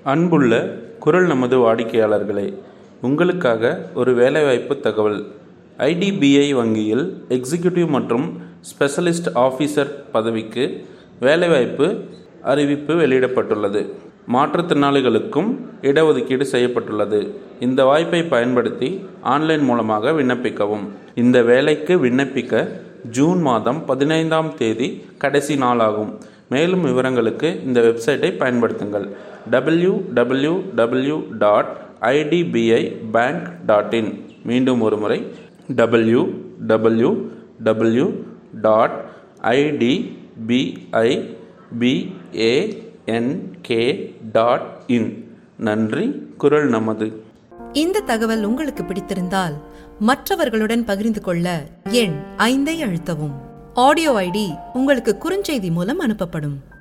அன்புள்ள குரல் நமது வாடிக்கையாளர்களே உங்களுக்காக ஒரு வேலைவாய்ப்பு தகவல் ஐடிபிஐ வங்கியில் எக்ஸிக்யூட்டிவ் மற்றும் ஸ்பெஷலிஸ்ட் ஆஃபீஸர் பதவிக்கு வேலைவாய்ப்பு அறிவிப்பு வெளியிடப்பட்டுள்ளது மாற்றுத்திறனாளிகளுக்கும் இடஒதுக்கீடு செய்யப்பட்டுள்ளது இந்த வாய்ப்பை பயன்படுத்தி ஆன்லைன் மூலமாக விண்ணப்பிக்கவும் இந்த வேலைக்கு விண்ணப்பிக்க ஜூன் மாதம் பதினைந்தாம் தேதி கடைசி நாளாகும் மேலும் விவரங்களுக்கு இந்த வெப்சைட்டை பயன்படுத்துங்கள் W W W dot IDBI bank dot in மீண்டும் ஒரு முறை W W W dot IDBI BANK dot in நன்றி குரல் நமது இந்த தகவல் உங்களுக்கு பிடித்திருந்தால் மற்றவர்களுடன் பகிர்ந்து கொள்ள எண் ஐந்தை அழுத்தவும் ஆடியோ ஐடி உங்களுக்கு குறுஞ்செய்தி மூலம் அனுப்பப்படும்